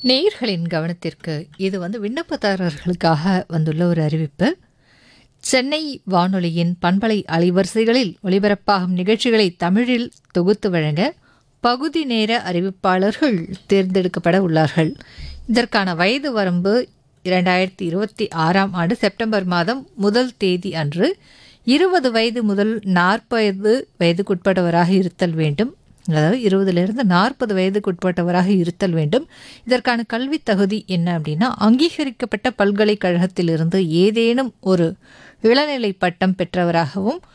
நேயர்களின் கவனத்திற்கு இது வந்து விண்ணப்பதாரர்களுக்காக வந்துள்ள ஒரு அறிவிப்பு சென்னை வானொலியின் பண்பலை அலைவரிசைகளில் ஒலிபரப்பாகும் நிகழ்ச்சிகளை தமிழில் தொகுத்து வழங்க பகுதி நேர அறிவிப்பாளர்கள் தேர்ந்தெடுக்கப்பட உள்ளார்கள் இதற்கான வயது வரம்பு இரண்டாயிரத்தி இருபத்தி ஆறாம் ஆண்டு செப்டம்பர் மாதம் முதல் தேதி அன்று இருபது வயது முதல் நாற்பது வயதுக்குட்பட்டவராக இருத்தல் வேண்டும் அதாவது இருபதுலேருந்து நாற்பது வயதுக்குட்பட்டவராக இருத்தல் வேண்டும் இதற்கான கல்வி தகுதி என்ன அப்படின்னா அங்கீகரிக்கப்பட்ட பல்கலைக்கழகத்திலிருந்து ஏதேனும் ஒரு இளநிலை பட்டம் பெற்றவராகவும்